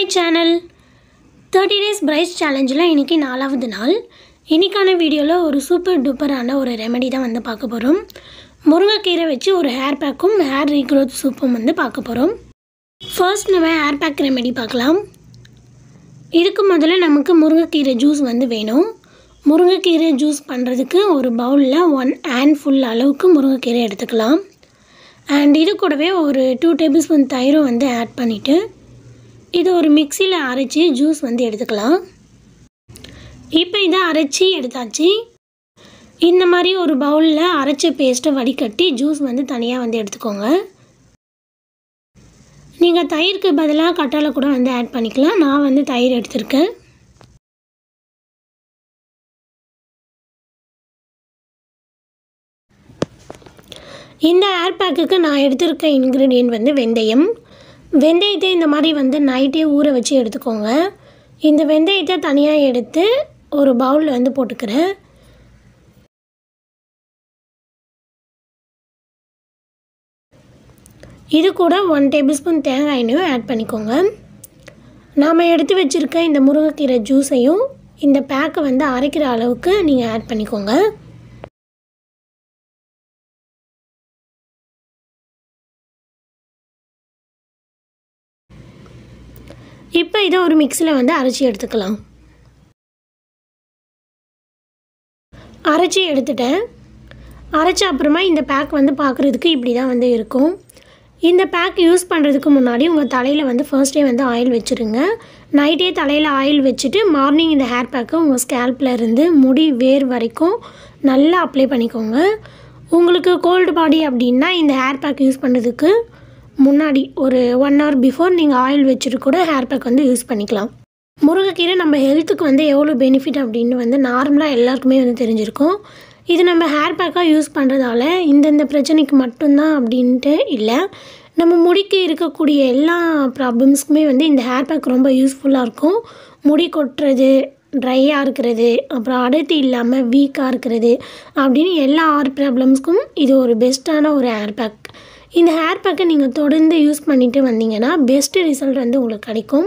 channel thirty days prize சேலஞ்சில் இன்றைக்கி நாலாவது நாள் இன்றைக்கான வீடியோவில் ஒரு சூப்பர் டூப்பரான ஒரு ரெமெடி தான் வந்து பார்க்க போகிறோம் முருங்கைக்கீரை வச்சு ஒரு ஹேர் பேக்கும் ஹேர் ரீக்ரோத் சூப்பும் வந்து பார்க்க போகிறோம் ஃபர்ஸ்ட் நம்ம ஹேர் பேக் ரெமெடி பார்க்கலாம் இதுக்கு முதல்ல நமக்கு முருங்கைக்கீரை ஜூஸ் வந்து வேணும் முருங்கைக்கீரை ஜூஸ் பண்ணுறதுக்கு ஒரு பவுலில் ஒன் ஹேண்ட் ஃபுல் அளவுக்கு முருங்கைக்கீரை எடுத்துக்கலாம் அண்ட் இது கூடவே ஒரு டூ டேபிள் ஸ்பூன் தயிரும் வந்து ஆட் பண்ணிவிட்டு இது ஒரு மிக்சியில் அரைச்சி ஜூஸ் வந்து எடுத்துக்கலாம் இப்போ இதை அரைச்சி எடுத்தாச்சு இந்த மாதிரி ஒரு பவுலில் அரைச்ச பேஸ்ட்டை வடிகட்டி ஜூஸ் வந்து தனியாக வந்து எடுத்துக்கோங்க நீங்கள் தயிருக்கு பதிலாக கட்டாலை கூட வந்து ஆட் பண்ணிக்கலாம் நான் வந்து தயிர் எடுத்திருக்கேன் இந்த ஏர் பேக்குக்கு நான் எடுத்திருக்க இன்க்ரீடியன்ட் வந்து வெந்தயம் வெந்தயத்தை இந்த மாதிரி வந்து நைட்டே ஊற வச்சு எடுத்துக்கோங்க இந்த வெந்தயத்தை தனியாக எடுத்து ஒரு பவுலில் வந்து போட்டுக்கிறேன் இது கூட ஒன் டேபிள் ஸ்பூன் தேங்காய் எண்ணெயும் ஆட் பண்ணிக்கோங்க நாம் எடுத்து வச்சுருக்க இந்த முருங்கைக்கீரை ஜூஸையும் இந்த பேக்கை வந்து அரைக்கிற அளவுக்கு நீங்கள் ஆட் பண்ணிக்கோங்க இப்போ இதை ஒரு மிக்சியில் வந்து அரைச்சி எடுத்துக்கலாம் அரைச்சி எடுத்துட்டேன் அரைச்ச அப்புறமா இந்த பேக் வந்து பார்க்குறதுக்கு இப்படி தான் வந்து இருக்கும் இந்த பேக் யூஸ் பண்ணுறதுக்கு முன்னாடி உங்கள் தலையில் வந்து ஃபர்ஸ்டே வந்து ஆயில் வச்சுருங்க நைட்டே தலையில் ஆயில் வச்சுட்டு மார்னிங் இந்த ஹேர் பேக்கை உங்கள் ஸ்கேல்பில் இருந்து முடி வேர் வரைக்கும் நல்லா அப்ளை பண்ணிக்கோங்க உங்களுக்கு கோல்டு பாடி அப்படின்னா இந்த ஹேர் பேக் யூஸ் பண்ணுறதுக்கு முன்னாடி ஒரு ஒன் ஹவர் பிஃபோர் நீங்கள் ஆயில் வச்சுட்டு கூட ஹேர் பேக் வந்து யூஸ் பண்ணிக்கலாம் முருங்கைக்கீரை நம்ம ஹெல்த்துக்கு வந்து எவ்வளோ பெனிஃபிட் அப்படின்னு வந்து நார்மலாக எல்லாருக்குமே வந்து தெரிஞ்சிருக்கும் இது நம்ம ஹேர் பேக்காக யூஸ் பண்ணுறதால இந்தந்த பிரச்சனைக்கு மட்டும்தான் அப்படின்ட்டு இல்லை நம்ம முடிக்கு இருக்கக்கூடிய எல்லா ப்ராப்ளம்ஸ்க்குமே வந்து இந்த ஹேர் பேக் ரொம்ப யூஸ்ஃபுல்லாக இருக்கும் முடி கொட்டுறது ட்ரையாக இருக்கிறது அப்புறம் அடர்த்தி இல்லாமல் வீக்காக இருக்கிறது அப்படின்னு எல்லா ஹேர் ப்ராப்ளம்ஸ்க்கும் இது ஒரு பெஸ்ட்டான ஒரு ஹேர் பேக் இந்த ஹேர் பேக்கை நீங்கள் தொடர்ந்து யூஸ் பண்ணிட்டு வந்தீங்கன்னா பெஸ்ட்டு ரிசல்ட் வந்து உங்களுக்கு கிடைக்கும்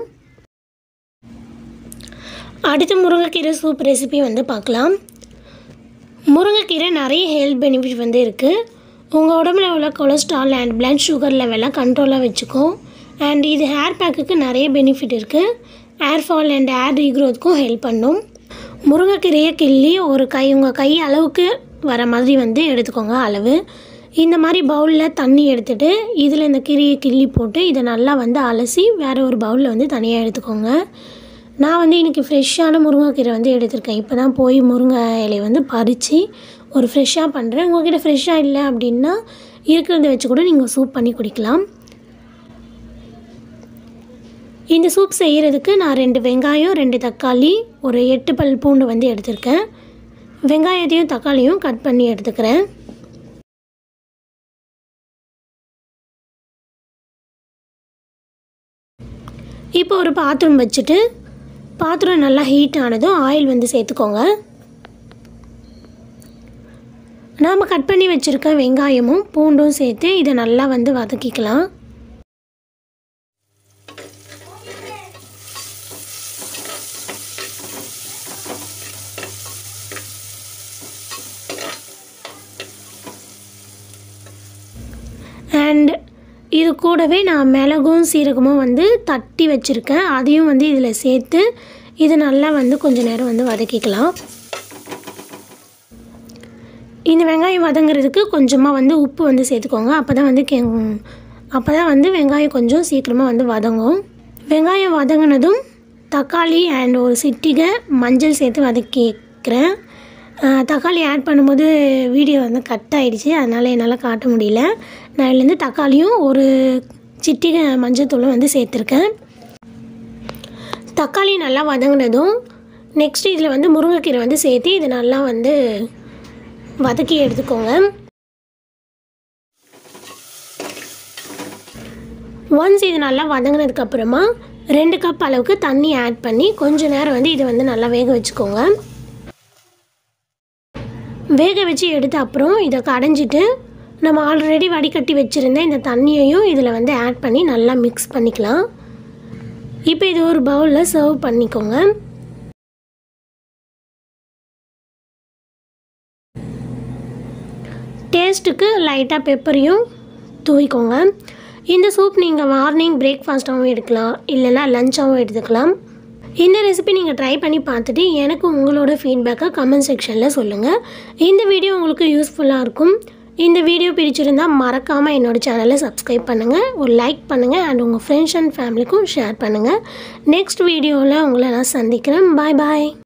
அடுத்து முருங்கைக்கீரை சூப் ரெசிபி வந்து பார்க்கலாம் முருங்கைக்கீரை நிறைய ஹெல்த் பெனிஃபிட் வந்து இருக்குது உங்கள் உடம்புல உள்ள கொலஸ்ட்ரால் அண்ட் பிளட் சுகர் லெவலாம் கண்ட்ரோலாக வச்சுக்கும் அண்ட் இது ஹேர் பேக்குக்கு நிறைய பெனிஃபிட் இருக்குது ஹேர் ஃபால் அண்ட் ஹேர் ரீக்ரோத்துக்கும் ஹெல்ப் பண்ணும் முருங்கைக்கீரையை கிள்ளி ஒரு கை உங்கள் கை அளவுக்கு வர மாதிரி வந்து எடுத்துக்கோங்க அளவு இந்த மாதிரி பவுலில் தண்ணி எடுத்துகிட்டு இதில் இந்த கீரையை கிள்ளி போட்டு இதை நல்லா வந்து அலசி வேறு ஒரு பவுலில் வந்து தனியாக எடுத்துக்கோங்க நான் வந்து இன்றைக்கி ஃப்ரெஷ்ஷான முருங்கைக்கீரை வந்து எடுத்திருக்கேன் இப்போ தான் போய் முருங்கை இலையை வந்து பறித்து ஒரு ஃப்ரெஷ்ஷாக பண்ணுறேன் உங்கள்கிட்ட ஃப்ரெஷ்ஷாக இல்லை அப்படின்னா இருக்கிறத வச்சு கூட நீங்கள் சூப் பண்ணி குடிக்கலாம் இந்த சூப் செய்கிறதுக்கு நான் ரெண்டு வெங்காயம் ரெண்டு தக்காளி ஒரு எட்டு பல் பூண்டு வந்து எடுத்திருக்கேன் வெங்காயத்தையும் தக்காளியும் கட் பண்ணி எடுத்துக்கிறேன் இப்போ ஒரு பாத்திரம் வச்சுட்டு பாத்திரம் நல்லா ஹீட் ஆனதும் ஆயில் வந்து சேர்த்துக்கோங்க நாம் கட் பண்ணி வச்சுருக்க வெங்காயமும் பூண்டும் சேர்த்து இதை நல்லா வந்து வதக்கிக்கலாம் அண்ட் இது கூடவே நான் மிளகும் சீரகமும் வந்து தட்டி வச்சுருக்கேன் அதையும் வந்து இதில் சேர்த்து இது நல்லா வந்து கொஞ்ச நேரம் வந்து வதக்கிக்கலாம் இந்த வெங்காயம் வதங்குறதுக்கு கொஞ்சமாக வந்து உப்பு வந்து சேர்த்துக்கோங்க அப்போ தான் வந்து கே அப்போ தான் வந்து வெங்காயம் கொஞ்சம் சீக்கிரமாக வந்து வதங்கும் வெங்காயம் வதங்கினதும் தக்காளி அண்ட் ஒரு சிட்டிகை மஞ்சள் சேர்த்து வதக்கிக்கிறேன் தக்காளி ஆட் பண்ணும்போது வீடியோ வந்து கட் ஆகிடுச்சு அதனால் என்னால் காட்ட முடியல நான் இதுலேருந்து தக்காளியும் ஒரு சிட்டிகை மஞ்சத்தூளும் வந்து சேர்த்துருக்கேன் தக்காளி நல்லா வதங்கினதும் நெக்ஸ்ட் இதில் வந்து முருங்கைக்கீரை வந்து சேர்த்து இதை நல்லா வந்து வதக்கி எடுத்துக்கோங்க ஒன்ஸ் இது நல்லா வதங்கினதுக்கப்புறமா ரெண்டு கப் அளவுக்கு தண்ணி ஆட் பண்ணி கொஞ்சம் நேரம் வந்து இதை வந்து நல்லா வேக வச்சுக்கோங்க வேக வச்சு எடுத்த அப்புறம் இதை கடைஞ்சிட்டு நம்ம ஆல்ரெடி வடிகட்டி வச்சுருந்த இந்த தண்ணியையும் இதில் வந்து ஆட் பண்ணி நல்லா மிக்ஸ் பண்ணிக்கலாம் இப்போ இது ஒரு பவுலில் சர்வ் பண்ணிக்கோங்க டேஸ்ட்டுக்கு லைட்டாக பெப்பரையும் தூவிக்கோங்க இந்த சூப் நீங்கள் மார்னிங் பிரேக்ஃபாஸ்ட்டாகவும் எடுக்கலாம் இல்லைன்னா லஞ்சாகவும் எடுத்துக்கலாம் இந்த ரெசிபி நீங்கள் ட்ரை பண்ணி பார்த்துட்டு எனக்கு உங்களோட ஃபீட்பேக்கை கமெண்ட் செக்ஷனில் சொல்லுங்கள் இந்த வீடியோ உங்களுக்கு யூஸ்ஃபுல்லாக இருக்கும் இந்த வீடியோ பிடிச்சிருந்தால் மறக்காமல் என்னோடய சேனலை சப்ஸ்கிரைப் பண்ணுங்கள் ஒரு லைக் பண்ணுங்கள் அண்ட் உங்கள் ஃப்ரெண்ட்ஸ் அண்ட் ஃபேமிலிக்கும் ஷேர் பண்ணுங்கள் நெக்ஸ்ட் வீடியோவில் உங்களை நான் சந்திக்கிறேன் பாய் பாய்